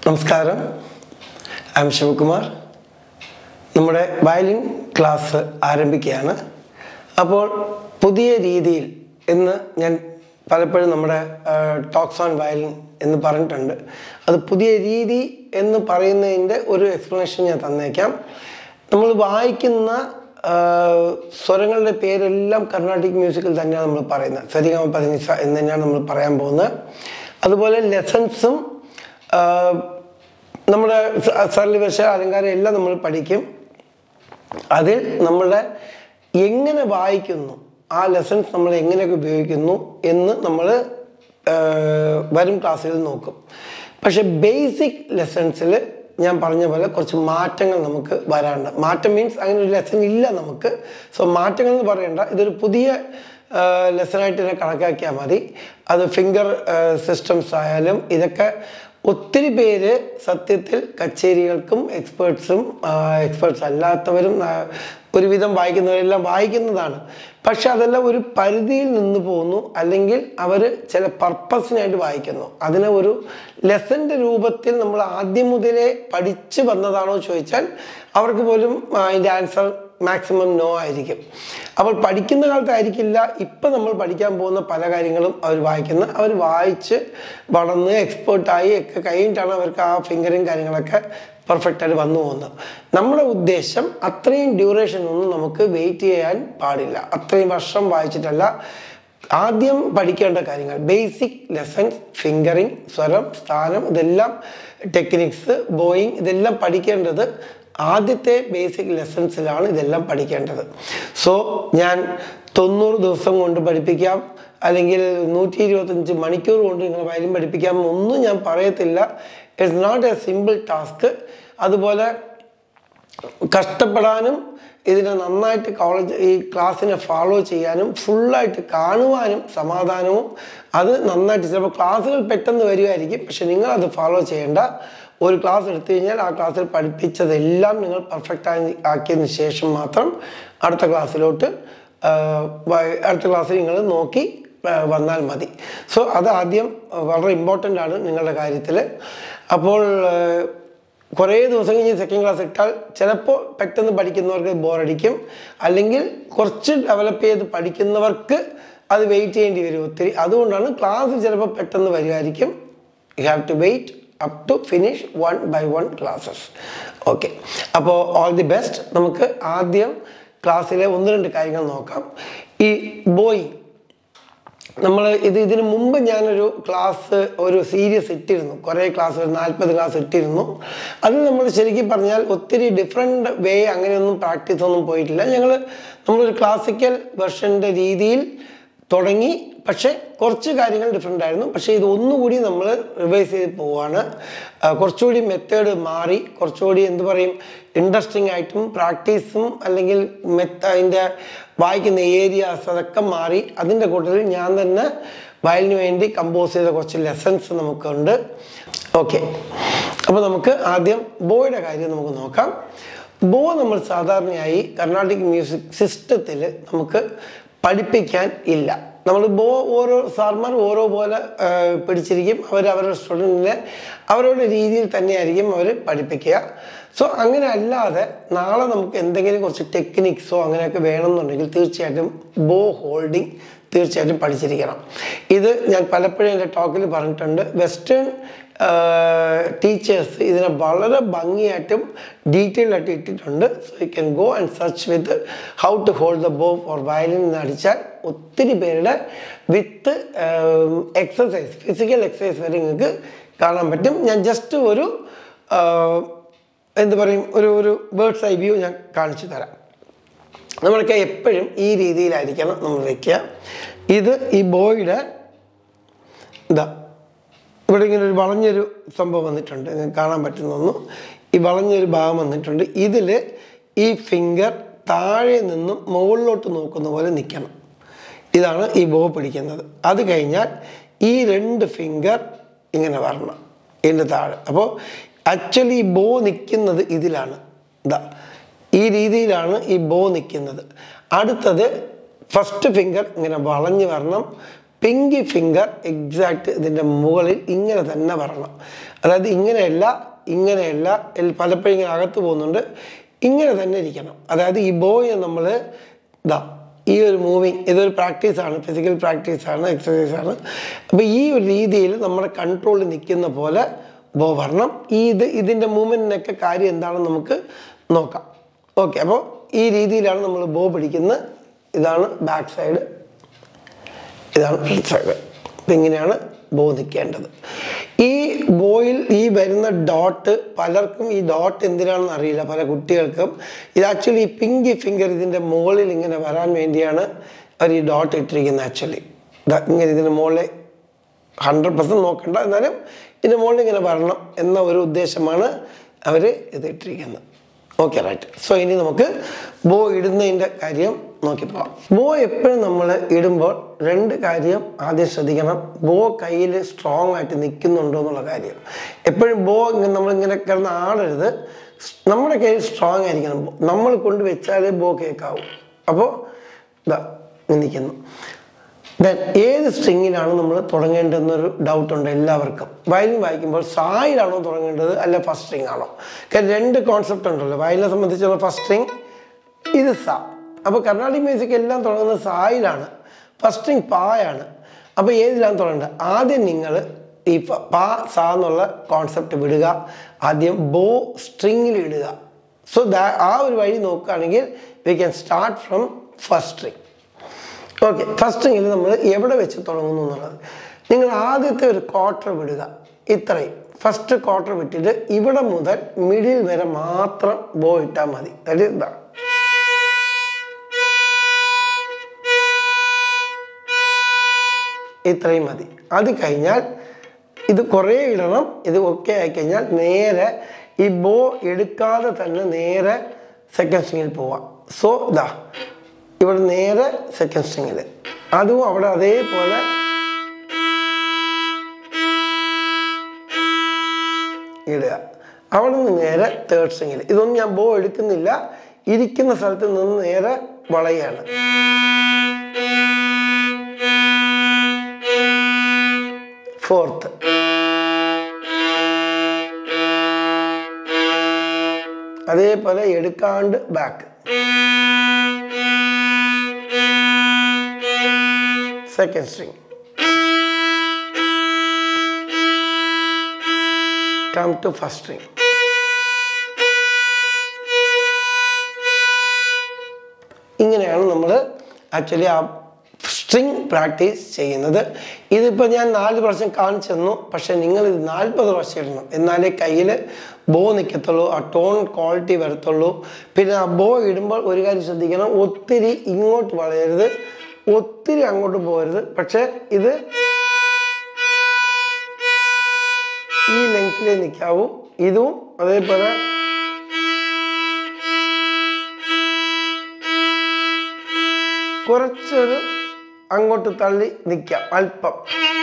നമസ്കാരം I M Shivakumar നമ്മുടെ violin class ആരംഭിക്കുകയാണ് അപ്പോൾ പുതിയ രീതിയിൽ ഇന്ന് ഞാൻ പലപ്പോഴും നമ്മുടെ ടോക്സ് ഓൺ വയലിൻ എന്ന് പറഞ്ഞിട്ടുണ്ട് അത് പുതിയ രീതി എന്ന് പറയുന്നതിൻ്റെ ഒരു എക്സ്പ്ലനേഷൻ ഞാൻ തന്നേക്കാം നമ്മൾ വായിക്കുന്ന ആ, സ്വരങ്ങളുടെ പേരെല്ലാം കർണാട്ടിക് മ്യൂസിക്കിൽ തന്നെയാണ് നമ്മൾ പറയുന്നത് സരിഗമ പതിനിസ എന്ന് തന്നെയാണ് നമ്മൾ പറയാൻ പോകുന്നത് അതുപോലെ ലെസൺസും നമ്മുടെ സർലിവശ അലങ്കാരം എല്ലാം നമ്മൾ പഠിക്കും അതിൽ നമ്മളുടെ എങ്ങനെ വായിക്കുന്നു ആ ലെസൺസ് നമ്മൾ എങ്ങനെയൊക്കെ ഉപയോഗിക്കുന്നു എന്ന് നമ്മൾ വരും ക്ലാസ്സുകളിൽ നോക്കും പക്ഷെ ബേസിക് ലെസൺസിൽ ഞാൻ പറഞ്ഞ പോലെ കുറച്ച് മാറ്റങ്ങൾ നമുക്ക് വരാനുണ്ട് മാറ്റം മീൻസ് അങ്ങനെ ഒരു ലെസൺ ഇല്ല നമുക്ക് സോ മാറ്റങ്ങൾ എന്ന് പറയണ്ട ഇതൊരു പുതിയ ലെസണായിട്ട് ഇതിനെ കണക്കാക്കിയാൽ മതി അത് ഫിംഗർ സിസ്റ്റംസ് ആയാലും ഇതൊക്കെ ഒത്തിരി പേര് സത്യത്തിൽ കച്ചേരികൾക്കും എക്സ്പേർട്സും എക്സ്പേർട്സ് അല്ലാത്തവരും ആ, ഒരുവിധം വായിക്കുന്നവരെല്ലാം വായിക്കുന്നതാണ് പക്ഷെ അതെല്ലാം ഒരു പരിധിയിൽ നിന്ന് പോകുന്നു അല്ലെങ്കിൽ അവർ ചില പർപ്പസിനായിട്ട് വായിക്കുന്നു അതിനെ ഒരു ലെസൻ്റെ രൂപത്തിൽ നമ്മൾ ആദ്യം മുതലേ പഠിച്ചു വന്നതാണോ ചോദിച്ചാൽ അവർക്ക് പോലും ആ, അതിൻ്റെ ആൻസർ മാക്സിമം നോ ആയിരിക്കും അപ്പോൾ പഠിക്കുന്ന കാലത്തായിരിക്കില്ല ഇപ്പം നമ്മൾ പഠിക്കാൻ പോകുന്ന പല കാര്യങ്ങളും അവർ വായിക്കുന്ന അവർ വായിച്ച് വളർന്ന് എക്സ്പേർട്ടായി ഒക്കെ കഴിഞ്ഞിട്ടാണ് അവർക്ക് ആ ഫിംഗറിങ് കാര്യങ്ങളൊക്കെ പെർഫെക്റ്റ് ആയിട്ട് വന്നു പോകുന്നത് നമ്മുടെ ഉദ്ദേശം അത്രയും ഡ്യൂറേഷൻ ഒന്നും നമുക്ക് വെയിറ്റ് ചെയ്യാൻ പാടില്ല അത്രയും വർഷം വായിച്ചിട്ടല്ല ആദ്യം പഠിക്കേണ്ട കാര്യങ്ങൾ ബേസിക് ലെസൺസ് ഫിംഗറിങ് സ്വരം സ്ഥാനം ഇതെല്ലാം ടെക്നിക്സ് ബോയിങ് ഇതെല്ലാം പഠിക്കേണ്ടത് ആദ്യത്തെ ബേസിക് ലെസൺസിലാണ് ഇതെല്ലാം പഠിക്കേണ്ടത് സോ ഞാൻ തൊണ്ണൂറ് ദിവസം കൊണ്ട് പഠിപ്പിക്കാം അല്ലെങ്കിൽ നൂറ്റി ഇരുപത്തഞ്ച് മണിക്കൂർ കൊണ്ട് നിങ്ങൾ വയലിൻ പഠിപ്പിക്കാം ഒന്നും ഞാൻ പറയത്തില്ല it's not a simple task അതുപോലെ കഷ്ടപ്പെടാനും ഇതിനെ നന്നായിട്ട് കോളേജ് ഈ ക്ലാസ്സിനെ ഫോളോ ചെയ്യാനും ഫുള്ളായിട്ട് കാണുവാനും സമാധാനവും അത് നന്നായിട്ട് ചിലപ്പോൾ ക്ലാസ്സുകൾ പെട്ടെന്ന് വരുമായിരിക്കും പക്ഷെ നിങ്ങൾ അത് ഫോളോ ചെയ്യേണ്ട ഒരു ക്ലാസ് എടുത്തു കഴിഞ്ഞാൽ ആ ക്ലാസ്സിൽ പഠിപ്പിച്ചതെല്ലാം നിങ്ങൾ പെർഫെക്റ്റ് ആയി ആക്കിയതിന് ശേഷം മാത്രം അടുത്ത ക്ലാസ്സിലോട്ട് ആ, വ- അടുത്ത ക്ലാസ്സിൽ നിങ്ങൾ നോക്കി ആ, വന്നാൽ മതി സോ അത് ആദ്യം വളരെ ഇമ്പോർട്ടൻ്റ് ആണ് നിങ്ങളുടെ കാര്യത്തിൽ അപ്പോൾ ആ, കുറേ ദിവസം കഴിഞ്ഞ് സെക്കൻഡ് ക്ലാസ് ഇട്ടാൽ ചിലപ്പോൾ പെട്ടെന്ന് പഠിക്കുന്നവർക്ക് ബോറടിക്കും അല്ലെങ്കിൽ കുറച്ച് ഡെവലപ്പ് ചെയ്ത് പഠിക്കുന്നവർക്ക് അത് വെയിറ്റ് ചെയ്യേണ്ടി വരും ഒത്തിരി അതുകൊണ്ടാണ് ക്ലാസ് ചിലപ്പോൾ പെട്ടെന്ന് വരുമായിരിക്കും you have to wait up to finish one by one classes okay അപ്പോൾ ഓൾ ദി ബെസ്റ്റ് നമുക്ക് ആദ്യം ക്ലാസ്സിലെ ഒന്ന് രണ്ട് കാര്യങ്ങൾ നോക്കാം ഈ ബോയിങ് നമ്മൾ ഇത് ഇതിന് മുമ്പ് ഞാനൊരു ക്ലാസ് ഒരു സീരീസ് ഇട്ടിരുന്നു കുറേ ക്ലാസ് ഒരു നാൽപ്പത് ക്ലാസ് ഇട്ടിരുന്നു അത് നമ്മൾ ശരിക്കും പറഞ്ഞാൽ ഒത്തിരി ഡിഫറെൻ്റ് വേ അങ്ങനെയൊന്നും പ്രാക്ടീസ് ഒന്നും പോയിട്ടില്ല ഞങ്ങൾ നമ്മളൊരു ക്ലാസിക്കൽ വെർഷൻ്റെ രീതിയിൽ തുടങ്ങി പക്ഷേ കുറച്ച് കാര്യങ്ങൾ ഡിഫറെൻ്റ് ആയിരുന്നു പക്ഷേ ഇത് ഒന്നുകൂടി നമ്മൾ റിവൈസ് ചെയ്ത് പോവാണ് ആ, കുറച്ചുകൂടി മെത്തേഡ് മാറി കുറച്ചുകൂടി എന്ത് പറയും ഇൻട്രസ്റ്റിംഗ് ആയിട്ടും പ്രാക്ടീസും അല്ലെങ്കിൽ മെത്ത അതിൻ്റെ വായിക്കുന്ന ഏരിയാസ് അതൊക്കെ മാറി അതിൻ്റെ കൂട്ടത്തിൽ ഞാൻ തന്നെ വയലിന് വേണ്ടി കമ്പോസ് ചെയ്ത കുറച്ച് ലെസൺസ് നമുക്കുണ്ട് ഓക്കെ അപ്പോൾ നമുക്ക് ആദ്യം ബോയുടെ കാര്യം നമുക്ക് നോക്കാം ബോ നമ്മൾ സാധാരണയായി കർണാട്ടിക് മ്യൂസിക് സിസ്റ്റത്തിൽ നമുക്ക് പഠിപ്പിക്കാൻ ഇല്ല നമ്മൾ ബോ ഓരോ സാർമാർ ഓരോ പോലെ ആ, പിടിച്ചിരിക്കും അവർ അവരുടെ സ്റ്റുഡൻറ്റിനെ അവരുടെ രീതിയിൽ തന്നെയായിരിക്കും അവർ പഠിപ്പിക്കുക സോ അങ്ങനെ അല്ലാതെ നാളെ നമുക്ക് എന്തെങ്കിലും കുറച്ച് ടെക്നിക്സോ അങ്ങനെയൊക്കെ വേണമെന്നുണ്ടെങ്കിൽ തീർച്ചയായിട്ടും ബോ ഹോൾഡിംഗ് തീർച്ചയായിട്ടും പഠിച്ചിരിക്കണം ഇത് ഞാൻ പലപ്പോഴും എൻ്റെ ടോക്കിൽ പറഞ്ഞിട്ടുണ്ട് വെസ്റ്റേൺ ടീച്ചേഴ്സ് ഇതിനെ വളരെ ഭംഗിയായിട്ടും ഡീറ്റെയിൽ ആയിട്ട് ഇട്ടിട്ടുണ്ട് so you can go and search with how to hold the bow for violin എന്ന് അടിച്ചാൽ ഒത്തിരി പേരുടെ വിത്ത് എക്സസൈസ് ഫിസിക്കൽ എക്സസൈസ് വരെ നിങ്ങൾക്ക് കാണാൻ പറ്റും ഞാൻ ജസ്റ്റ് ഒരു ആഹ്, എന്ത് പറയും ഒരു ഒരു വേർഡ്സ് ഐ വ്യൂ ഞാൻ കാണിച്ചു തരാം നമ്മളൊക്കെ എപ്പോഴും ഈ രീതിയിലായിരിക്കണം നമ്മൾ വെക്കുക ഇത് ഈ ബോയുടെ ഇതാ ഇവിടെ ഇങ്ങനെ ഒരു വളഞ്ഞൊരു സംഭവം വന്നിട്ടുണ്ട് നിങ്ങൾക്ക് കാണാൻ പറ്റുന്നൊന്നു ഈ വളഞ്ഞൊരു ഭാഗം വന്നിട്ടുണ്ട് ഇതിൽ ഈ ഫിംഗർ താഴെ നിന്നും മുകളിലോട്ട് നോക്കുന്ന പോലെ നിൽക്കണം ഇതാണ് ഈ ബോ പിടിക്കുന്നത് അത് കഴിഞ്ഞാൽ ഈ രണ്ട് ഫിംഗർ ഇങ്ങനെ വരണം ഇതിൻ്റെ താഴെ അപ്പോൾ ആക്ച്വലി ഈ ബോ നിൽക്കുന്നത് ഇതിലാണ് ഇതാ ഈ രീതിയിലാണ് ഈ ബോ നിൽക്കുന്നത് അടുത്തത് ഫസ്റ്റ് ഫിംഗർ ഇങ്ങനെ വളഞ്ഞ് വരണം പിങ്കി ഫിംഗർ എക്സാക്റ്റ് ഇതിൻ്റെ മുകളിൽ ഇങ്ങനെ തന്നെ വരണം അതായത് ഇങ്ങനെയല്ല ഇങ്ങനെയല്ല എൽ- പലപ്പോഴും ഇങ്ങനെ അകത്ത് പോകുന്നുണ്ട് ഇങ്ങനെ തന്നെ ഇരിക്കണം അതായത് ഈ ബോയെ നമ്മൾ ഇതാ ഈ ഒരു മൂവിങ് ഇതൊരു പ്രാക്ടീസാണ് ഫിസിക്കൽ പ്രാക്ടീസാണ് എക്സസൈസാണ് അപ്പോൾ ഈ ഒരു രീതിയിൽ നമ്മുടെ കൺട്രോളിൽ നിൽക്കുന്ന പോലെ ബോ വരണം ഈ ഇത് ഇതിൻ്റെ മൂവ്മെൻറ്റിനൊക്കെ കാര്യം എന്താണെന്ന് നമുക്ക് നോക്കാം ഓക്കെ അപ്പോൾ ഈ രീതിയിലാണ് നമ്മൾ ബോ പിടിക്കുന്നത് ഇതാണ് ബാക്ക് സൈഡ് ഇതാണ് ഫ്രണ്ട് സൈഡ് അപ്പം ഇങ്ങനെയാണ് ബോ നിൽക്കേണ്ടത് ഈ ബോയിൽ ഈ വരുന്ന ഡോട്ട് പലർക്കും ഈ ഡോട്ട് എന്തിനാണെന്ന് അറിയില്ല പല കുട്ടികൾക്കും ഇത് ആക്ച്വലി ഈ പിങ്കി ഫിംഗർ ഇതിൻ്റെ മുകളിൽ ഇങ്ങനെ വരാൻ വേണ്ടിയാണ് അവർ ഈ ഡോട്ട് ഇട്ടിരിക്കുന്നത് ആക്ച്വലി ഇങ്ങനെ ഇതിൻ്റെ മുകളിൽ ഹൺഡ്രഡ് പെർസെൻറ്റ് നോക്കണ്ട എന്നാലും ഇതിൻ്റെ മുകളിൽ ഇങ്ങനെ വരണം എന്ന ഒരു ഉദ്ദേശമാണ് അവർ ഇത് ഇട്ടിരിക്കുന്നത് ഓക്കെ റൈറ്റ് സോ ഇനി നമുക്ക് ബോ ഇടുന്നതിൻ്റെ കാര്യം നോക്കി പോവാം ബോ എപ്പോഴും നമ്മൾ ഇടുമ്പോൾ രണ്ട് കാര്യം ആദ്യം ശ്രദ്ധിക്കണം ബോ കയ്യിൽ സ്ട്രോങ് ആയിട്ട് നിൽക്കുന്നുണ്ടോ എന്നുള്ള കാര്യം എപ്പോഴും ബോ ഇങ്ങനെ നമ്മളിങ്ങനെ കിടന്ന് ആടരുത് നമ്മുടെ കയ്യിൽ സ്ട്രോങ് ആയിരിക്കണം ബോ നമ്മൾ കൊണ്ട് വെച്ചാലേ ബോ കേൾക്കാവൂ അപ്പോൾ ഇതാ നിൽക്കുന്നു ദെൻ ഏത് സ്ട്രിങ്ങിലാണ് നമ്മൾ തുടങ്ങേണ്ടതെന്നൊരു ഡൗട്ട് ഉണ്ട് എല്ലാവർക്കും വയലിൻ വായിക്കുമ്പോൾ സായിലാണോ തുടങ്ങേണ്ടത് അല്ല ഫസ്റ്റ് സ്ട്രിങ് ആണോ കാര്യം രണ്ട് കോൺസെപ്റ്റ് ഉണ്ടല്ലോ വയലിനെ സംബന്ധിച്ചുള്ള ഫസ്റ്റ് സ്ട്രിങ് ഇത് സ അപ്പോൾ കർണാടിക് മ്യൂസിക് എല്ലാം തുടങ്ങുന്നത് സായിലാണ് ഫസ്റ്റ് സ്ട്രിങ് പായാണ് അപ്പോൾ ഏതിലാണ് തുടങ്ങേണ്ടത് ആദ്യം നിങ്ങൾ ഈ ഫ- പാ സ എന്നുള്ള കോൺസെപ്റ്റ് വിടുക ആദ്യം ബോ സ്ട്രിങ്ങിൽ ഇടുക സോ ദാ ആ ഒരു വഴി നോക്കുകയാണെങ്കിൽ we can start from first string okay ഫസ്റ്റിങ്ങിൽ നമ്മൾ എവിടെ വെച്ച് തുടങ്ങുന്നു എന്നുള്ളത് നിങ്ങൾ ആദ്യത്തെ ഒരു ക്വാർട്ടർ വിടുക ഇത്രയും ഫസ്റ്റ് ക്വാർട്ടർ വിട്ടിട്ട് ഇവിടെ മുതൽ മിഡിൽ വരെ മാത്രം ബോ ഇട്ടാൽ മതി അതായത് ഇതാണ് ഇത്രയും മതി അത് കഴിഞ്ഞാൽ ഇത് കുറേ ഇടണം ഇത് ഒക്കെ ആയിക്കഴിഞ്ഞാൽ നേരെ ഈ ബോ എടുക്കാതെ തന്നെ നേരെ സെക്കൻഡ് സ്ട്രിങ്ങിൽ പോവാം സോ ഇതാ ഇവിടെ നേരെ സെക്കൻഡ് സ്ട്രിങ്ങിൽ അതും അവിടെ അതേപോലെ ഇടുക അവിടെ നിന്ന് നേരെ തേർഡ് സ്ട്രിങ്ങിൽ ഇതൊന്നും ഞാൻ ബോ എടുക്കുന്നില്ല ഇരിക്കുന്ന സ്ഥലത്ത് നിന്ന് നേരെ വളയാണ് ഫോർത്ത് അതേപോലെ എടുക്കാണ്ട് back second string come to first string ഇങ്ങനെയാണ് നമ്മൾ ആക്ച്വലി ആ സ്ട്രിങ് പ്രാക്ടീസ് ചെയ്യുന്നത് ഇതിപ്പോൾ ഞാൻ നാല് പ്രാവശ്യം കാണിച്ചു തന്നു പക്ഷേ നിങ്ങൾ ഇത് നാൽപ്പത് പ്രാവശ്യം ഇടണം എന്നാലേ കയ്യിൽ ബോ നിൽക്കത്തുള്ളൂ ആ ടോൺ ക്വാളിറ്റി വരത്തുള്ളൂ പിന്നെ ആ ബോ ഇടുമ്പോൾ ഒരു കാര്യം ശ്രദ്ധിക്കണം ഒത്തിരി ഇങ്ങോട്ട് വളയരുത് ഒത്തിരി അങ്ങോട്ട് പോകരുത് പക്ഷേ ഇത് ഈ ലെങ്ത്തിലേ നിൽക്കാവൂ ഇതും അതേപോലെ കുറച്ചൊരു അങ്ങോട്ട് തള്ളി നിൽക്കാം അല്പം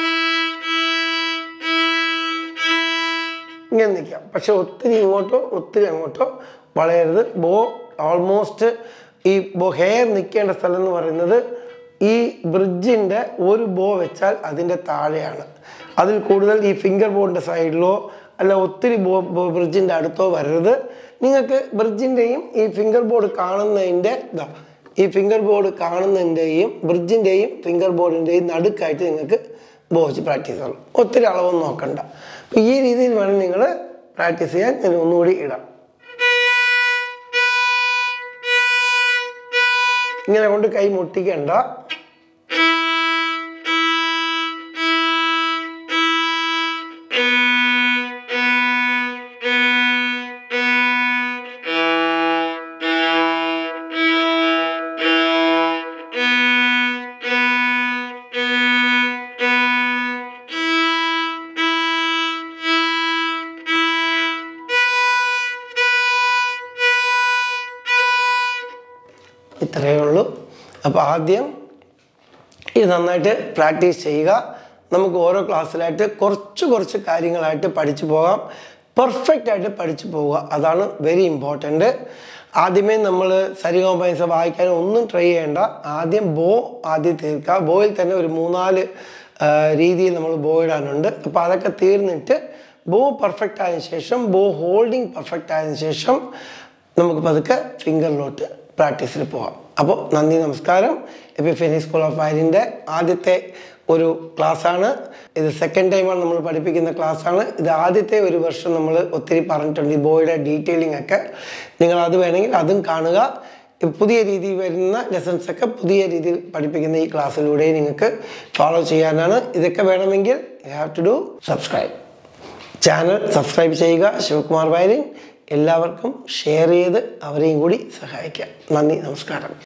ഇങ്ങനെ നിൽക്കാം പക്ഷെ ഒത്തിരി ഇങ്ങോട്ടോ ഒത്തിരി അങ്ങോട്ടോ വളയരുത് ബോ ഓൾമോസ്റ്റ് ഈ ബോ ഹെയർ നിൽക്കേണ്ട സ്ഥലം എന്ന് പറയുന്നത് ഈ ബ്രിഡ്ജിൻ്റെ ഒരു ബോ വെച്ചാൽ അതിൻ്റെ താഴെയാണ് അതിൽ കൂടുതൽ ഈ ഫിംഗർ ബോർഡിൻ്റെ സൈഡിലോ അല്ല ഒത്തിരി ബോ ബ്രിഡ്ജിൻ്റെ അടുത്തോ വരരുത് നിങ്ങൾക്ക് ബ്രിഡ്ജിൻ്റെയും ഈ ഫിംഗർ ബോർഡ് കാണുന്നതിൻ്റെ ഇതാ ഈ ഫിംഗർ ബോർഡ് കാണുന്നതിൻ്റെയും ബ്രിഡ്ജിൻ്റെയും ഫിംഗർ ബോർഡിൻ്റെയും നടുക്കായിട്ട് നിങ്ങൾക്ക് ബോ വെച്ച് പ്രാക്ടീസ് ചെയ്യണം ഒത്തിരി അളവൊന്നും നോക്കണ്ട അപ്പോൾ ഈ രീതിയിൽ വേണം നിങ്ങൾ പ്രാക്ടീസ് ചെയ്യാൻ ഞാൻ ഒന്നുകൂടി ഇടാം ഇങ്ങനെ കൊണ്ട് കൈ മുട്ടിക്കണ്ട ഇത്രയേ ഉള്ളൂ അപ്പോൾ ആദ്യം ഇത് നന്നായിട്ട് പ്രാക്ടീസ് ചെയ്യുക നമുക്ക് ഓരോ ക്ലാസ്സിലായിട്ട് കുറച്ച് കുറച്ച് കാര്യങ്ങളായിട്ട് പഠിച്ചു പോകാം പെർഫെക്റ്റ് ആയിട്ട് പഠിച്ചു പോവുക അതാണ് വെരി ഇമ്പോർട്ടൻ്റ് ആദ്യമേ നമ്മൾ സരിഗമ പൈസ വായിക്കാൻ ഒന്നും ട്രൈ ചെയ്യേണ്ട ആദ്യം ബോ ആദ്യം തീർക്കുക ബോയിൽ തന്നെ ഒരു മൂന്നാല് ആ, രീതിയിൽ നമ്മൾ ബോ ഇടാനുണ്ട് അപ്പോൾ അതൊക്കെ തീർന്നിട്ട് ബോ പെർഫെക്റ്റ് ആയതിനു ശേഷം ബോ ഹോൾഡിംഗ് പെർഫെക്റ്റ് ആയതിനു ശേഷം നമുക്ക് പതുക്കെ ഫിംഗറിലോട്ട് പ്രാക്ടീസിൽ പോകാം അപ്പോൾ നന്ദി നമസ്കാരം എപ്പിഫെനി സ്കൂൾ ഓഫ് വയലിൻ്റെ ആദ്യത്തെ ഒരു ക്ലാസ്സാണ് ഇത് സെക്കൻഡ് ടൈമാണ് നമ്മൾ പഠിപ്പിക്കുന്ന ക്ലാസ്സാണ് ഇത് ആദ്യത്തെ ഒരു വർഷം നമ്മൾ ഒത്തിരി പറഞ്ഞിട്ടുണ്ട് ഈ ബോയുടെ ഡീറ്റെയിലിംഗ് ഒക്കെ നിങ്ങൾ അത് വേണമെങ്കിൽ അതും കാണുക ഇപ്പം പുതിയ രീതിയിൽ വരുന്ന ലെസൺസ് ഒക്കെ പുതിയ രീതിയിൽ പഠിപ്പിക്കുന്ന ഈ ക്ലാസ്സിലൂടെ നിങ്ങൾക്ക് ഫോളോ ചെയ്യാനാണ് ഇതൊക്കെ വേണമെങ്കിൽ you have to do subscribe channel subscribe ചെയ്യുക ശിവകുമാർ വയലിൻ എല്ലാവർക്കും ഷെയർ ചെയ്ത് അവരെയും കൂടി സഹായിക്കാം നന്ദി നമസ്കാരം